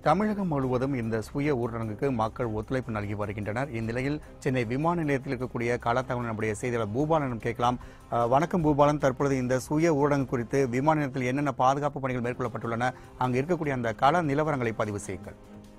தமிழகம் முழுவதும் இந்த சுய ஊரடங்குக்கு மக்கள் ஒத்துழைப்பு நல்கி வருகின்றனர் இந்நிலையில் சென்னை விமான நிலையத்தில் இருக்கக்கூடிய கள தகவல் நம்முடைய செய்தியாளர் பூபாலனிடம் கேட்கலாம் அஹ், வணக்கம் பூபாலன் தற்பொழுது இந்த சுய ஊரடங்கு குறித்து விமான நிலையத்தில் என்னென்ன பாதுகாப்பு பணிகள் மேற்கொள்ளப்பட்டுள்ளன அங்கு இருக்கக்கூடிய அந்த கள நிலவரங்களை பதிவு செய்யுங்கள்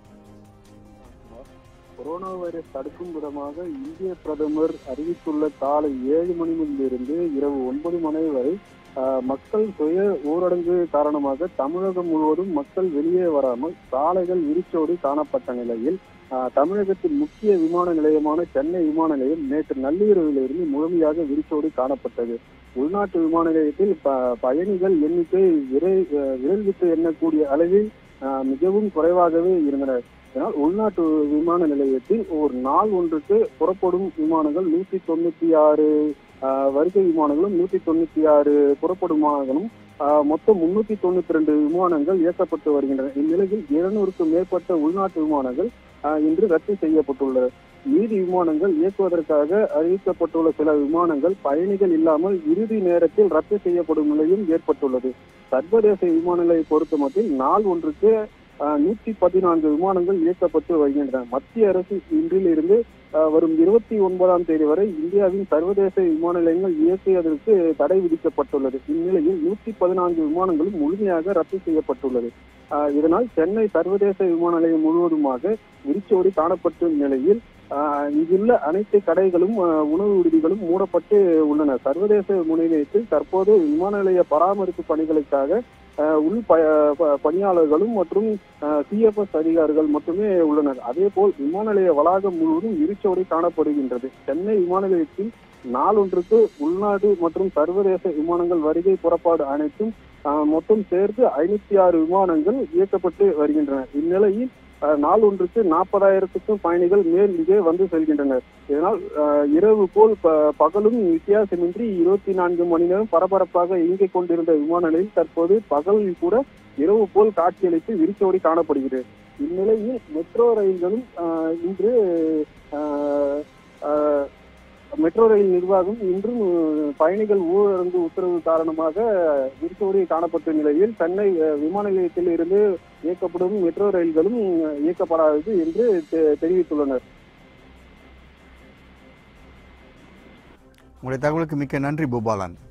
கொரோனா வைரஸ் தடுக்கும் விதமாக இந்திய பிரதமர் அறிவித்துள்ள காலை ஏழு மணியிலிருந்து இரவு ஒன்பது மணி வரை ஆஹ், மக்கள் சுய ஊரடங்கு காரணமாக தமிழகம் முழுவதும் மக்கள் வெளியே வராமல் சாலைகள் விரிச்சோடி காணப்பட்ட நிலையில் ஆஹ், தமிழகத்தின் முக்கிய விமான நிலையமான சென்னை விமான நிலையம் நேற்று நள்ளிரவிலிருந்து முழுமையாக விரிச்சோடி காணப்பட்டது உள்நாட்டு விமான நிலையத்தில் ப- பயணிகள் எண்ணிக்கை விரை அஹ், விரல் விட்டு எண்ணக்கூடிய அளவில் ஆஹ், மிகவும் குறைவாகவே இருந்தனர் இதனால் உள்நாட்டு விமான நிலையத்தில் ஒரு நாள் ஒன்றுக்கு புறப்படும் விமானங்கள் நூத்தி தொண்ணூத்தி ஆறு ஆஹ், வருகை விமானங்களும் நூத்தி தொண்ணூத்தி ஆறு புறப்படும் விமானங்களும் ஆஹ், மொத்தம் முன்னூத்தி தொண்ணூத்தி ரெண்டு விமானங்கள் இயக்கப்பட்டு வருகின்றன இந்நிலையில் இருநூறுக்கும் மேற்பட்ட உள்நாட்டு விமானங்கள் ஆஹ், இன்று ரத்து செய்யப்பட்டுள்ளது மீதி விமானங்கள் இயக்குவதற்காக அறிவிக்கப்பட்டுள்ள சில விமானங்கள் பயணிகள் இல்லாமல் இறுதி நேரத்தில் ரத்து செய்யப்படும் நிலையும் ஏற்பட்டுள்ளது சர்வதேச விமான நிலையை பொறுத்தமட்டில் நாள் ஒன்றுக்கு ஆஹ், நூற்றி பதினான்கு விமானங்கள் இயக்கப்பட்டு வருகின்றன மத்திய அரசு இன்றிலிருந்து ஆஹ், வரும் இருபத்தி ஒன்பதாம் தேதி வரை இந்தியாவின் சர்வதேச விமான நிலையங்கள் இயக்குவதற்கு தடை விதிக்கப்பட்டுள்ளது இந்நிலையில் நூற்றி பதினான்கு விமானங்களும் முழுமையாக ரத்து செய்யப்பட்டுள்ளது ஆஹ், இதனால் சென்னை சர்வதேச விமான நிலையம் முழுவதுமாக விரிச்சோடி காணப்பட்ட நிலையில் ஆஹ், இங்குள்ள அனைத்து கடைகளும் ஆஹ், உணவு விடுதிகளும் மூடப்பட்டு உள்ளன சர்வதேச முனையத்தில் தற்போது விமான நிலைய பராமரிப்பு பணிகளுக்காக ஆஹ், உள் ப- ப- பணியாளர்களும் மற்றும் சிஎஃப்எஸ் அதிகாரிகள் மட்டுமே உள்ளனர் அதே போல் விமான நிலைய வளாகம் முழுவதும் இருச்சோடி காணப்படுகின்றது சென்னை விமான நிலையத்தில் நாளொன்றுக்கு உள்நாடு மற்றும் சர்வதேச விமானங்கள் வருகை புறப்பாடு அனைத்தும் ஆஹ், மொத்தம் சேர்த்து ஐநூத்தி ஆறு விமானங்கள் இயக்கப்பட்டு வருகின்றன இந்நிலையில் ஆஹ், நாள் ஒன்றுக்கு நாற்பதாயிரத்துக்கும் பயணிகள் மேல் இங்கே வந்து செல்கின்றனர் இதனால் ஆஹ், இரவு போல் ப- பகலும் வித்தியாசமின்றி இருபத்தி நான்கு மணி நேரம் பரபரப்பாக இயங்கிக் கொண்டிருந்த விமான நிலையம் தற்போது பகலில் கூட இரவு போல் காட்சியளித்து விரிச்சோடி காணப்படுகிறது இந்நிலையில் மெட்ரோ ரயில்களும் ஆஹ், இன்று ஆஹ், ஆஹ், மெட்ரோ ரயில் நிர்வாகம் இன்றும் ஆஹ், பயணிகள் ஊரடங்கு உத்தரவு காரணமாக விரிச்சோடி காணப்பட்ட நிலையில் சென்னை ஆஹ், விமான நிலையத்தில் இருந்து இயக்கப்படும் மெட்ரோ ரயில்களும் ஆஹ், இயக்கப்படாதது என்று தெ- தெரிவித்துள்ளனர் உங்களுடைய தகவலுக்கு மிக்க நன்றி பூபாலன்